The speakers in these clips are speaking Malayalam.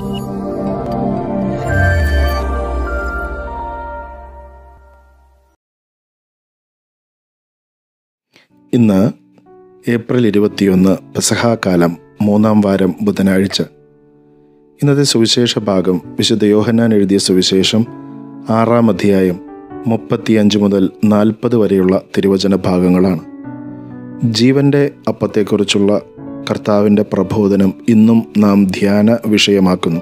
ഇന്ന് ഏപ്രിൽ ഇരുപത്തിയൊന്ന് പെസഹാകാലം മൂന്നാം വാരം ബുധനാഴ്ച ഇന്നത്തെ സുവിശേഷ ഭാഗം വിശുദ്ധ യോഹന്നാൻ എഴുതിയ സുവിശേഷം ആറാം അധ്യായം മുപ്പത്തിയഞ്ച് മുതൽ നാൽപ്പത് വരെയുള്ള തിരുവചന ഭാഗങ്ങളാണ് ജീവന്റെ അപ്പത്തെക്കുറിച്ചുള്ള കർത്താവിൻ്റെ പ്രബോധനം ഇന്നും നാം ധ്യാന വിഷയമാക്കുന്നു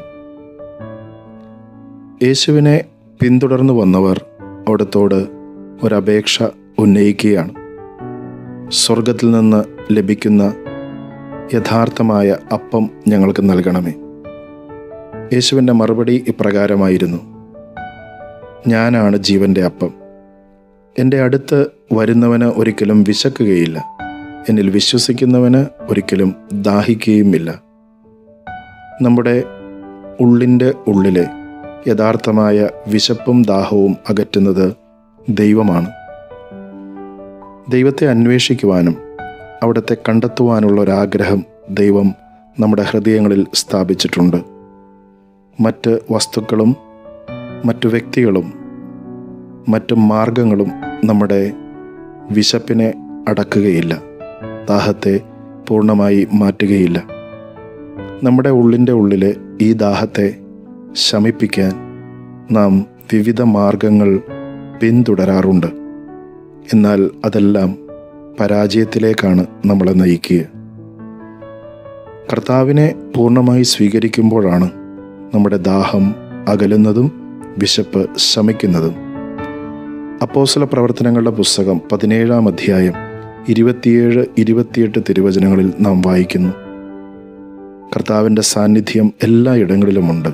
യേശുവിനെ പിന്തുടർന്നു വന്നവർ അവിടത്തോട് ഒരപേക്ഷ ഉന്നയിക്കുകയാണ് സ്വർഗത്തിൽ നിന്ന് ലഭിക്കുന്ന യഥാർത്ഥമായ അപ്പം ഞങ്ങൾക്ക് നൽകണമേ യേശുവിൻ്റെ മറുപടി ഇപ്രകാരമായിരുന്നു ഞാനാണ് ജീവൻ്റെ അപ്പം എൻ്റെ അടുത്ത് വരുന്നവന് ഒരിക്കലും വിശക്കുകയില്ല എന്നിൽ വിശ്വസിക്കുന്നവന് ഒരിക്കലും ദാഹിക്കുകയുമില്ല നമ്മുടെ ഉള്ളിൻ്റെ ഉള്ളിലെ യഥാർത്ഥമായ വിശപ്പും ദാഹവും അകറ്റുന്നത് ദൈവമാണ് ദൈവത്തെ അന്വേഷിക്കുവാനും അവിടുത്തെ കണ്ടെത്തുവാനുള്ള ഒരാഗ്രഹം ദൈവം നമ്മുടെ ഹൃദയങ്ങളിൽ സ്ഥാപിച്ചിട്ടുണ്ട് മറ്റ് വസ്തുക്കളും മറ്റു വ്യക്തികളും മറ്റു മാർഗങ്ങളും നമ്മുടെ വിശപ്പിനെ അടക്കുകയില്ല ദാഹത്തെ പൂർണ്ണമായി മാറ്റുകയില്ല നമ്മുടെ ഉള്ളിൻ്റെ ഉള്ളിലെ ഈ ദാഹത്തെ ശമിപ്പിക്കാൻ നാം വിവിധ മാർഗങ്ങൾ പിന്തുടരാറുണ്ട് എന്നാൽ അതെല്ലാം പരാജയത്തിലേക്കാണ് നമ്മളെ നയിക്കുക കർത്താവിനെ പൂർണ്ണമായി സ്വീകരിക്കുമ്പോഴാണ് നമ്മുടെ ദാഹം അകലുന്നതും വിശപ്പ് ശമിക്കുന്നതും അപ്പോസല പ്രവർത്തനങ്ങളുടെ പുസ്തകം പതിനേഴാം അധ്യായം ഇരുപത്തിയേഴ് ഇരുപത്തിയെട്ട് തിരുവചനങ്ങളിൽ നാം വായിക്കുന്നു കർത്താവിൻ്റെ സാന്നിധ്യം എല്ലായിടങ്ങളിലുമുണ്ട്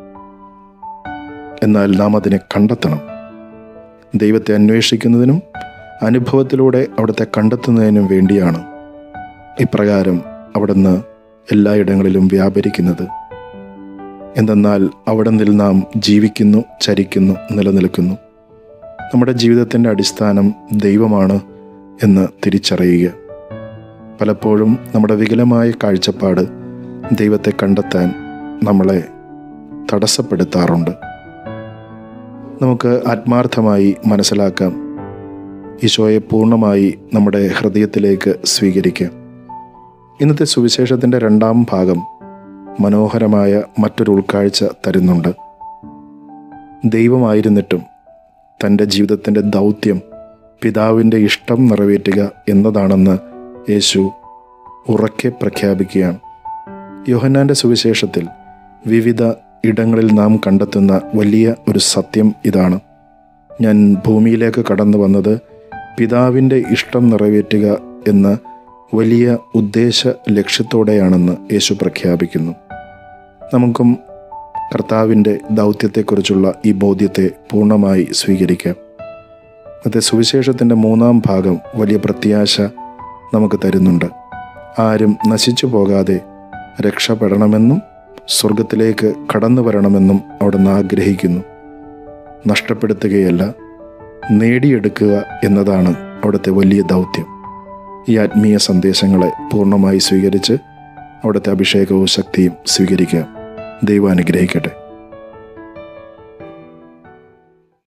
എന്നാൽ നാം അതിനെ കണ്ടെത്തണം ദൈവത്തെ അന്വേഷിക്കുന്നതിനും അനുഭവത്തിലൂടെ അവിടുത്തെ കണ്ടെത്തുന്നതിനും വേണ്ടിയാണ് ഇപ്രകാരം അവിടുന്ന് എല്ലായിടങ്ങളിലും വ്യാപരിക്കുന്നത് എന്തെന്നാൽ അവിടെ നിൽ നാം ജീവിക്കുന്നു ചരിക്കുന്നു നിലനിൽക്കുന്നു നമ്മുടെ ജീവിതത്തിൻ്റെ അടിസ്ഥാനം ദൈവമാണ് എന്ന് തിരിച്ചറിയുക പലപ്പോഴും നമ്മുടെ വികലമായ കാഴ്ചപ്പാട് ദൈവത്തെ കണ്ടെത്താൻ നമ്മളെ തടസ്സപ്പെടുത്താറുണ്ട് നമുക്ക് ആത്മാർത്ഥമായി മനസ്സിലാക്കാം ഈശോയെ പൂർണ്ണമായി നമ്മുടെ ഹൃദയത്തിലേക്ക് സ്വീകരിക്കാം ഇന്നത്തെ സുവിശേഷത്തിൻ്റെ രണ്ടാം ഭാഗം മനോഹരമായ മറ്റൊരു ഉൾക്കാഴ്ച തരുന്നുണ്ട് ദൈവമായിരുന്നിട്ടും തൻ്റെ ജീവിതത്തിൻ്റെ ദൗത്യം പിതാവിൻ്റെ ഇഷ്ടം നിറവേറ്റുക എന്നതാണെന്ന് യേശു ഉറക്കെ പ്രഖ്യാപിക്കുകയാണ് യോഹന്നാൻ്റെ സുവിശേഷത്തിൽ വിവിധ ഇടങ്ങളിൽ നാം കണ്ടെത്തുന്ന വലിയ ഒരു സത്യം ഇതാണ് ഞാൻ ഭൂമിയിലേക്ക് കടന്നു വന്നത് പിതാവിൻ്റെ ഇഷ്ടം നിറവേറ്റുക എന്ന വലിയ ഉദ്ദേശ ലക്ഷ്യത്തോടെയാണെന്ന് യേശു പ്രഖ്യാപിക്കുന്നു നമുക്കും കർത്താവിൻ്റെ ദൗത്യത്തെക്കുറിച്ചുള്ള ഈ ബോധ്യത്തെ പൂർണ്ണമായി സ്വീകരിക്കാം ഇന്നത്തെ സുവിശേഷത്തിൻ്റെ മൂന്നാം ഭാഗം വലിയ പ്രത്യാശ നമുക്ക് തരുന്നുണ്ട് ആരും നശിച്ചു പോകാതെ രക്ഷപ്പെടണമെന്നും സ്വർഗത്തിലേക്ക് കടന്നു വരണമെന്നും അവിടുന്ന് ആഗ്രഹിക്കുന്നു നഷ്ടപ്പെടുത്തുകയല്ല നേടിയെടുക്കുക എന്നതാണ് അവിടുത്തെ വലിയ ദൗത്യം ഈ ആത്മീയ സന്ദേശങ്ങളെ പൂർണ്ണമായി സ്വീകരിച്ച് അവിടുത്തെ അഭിഷേകവും ശക്തിയും സ്വീകരിക്കുക ദൈവം അനുഗ്രഹിക്കട്ടെ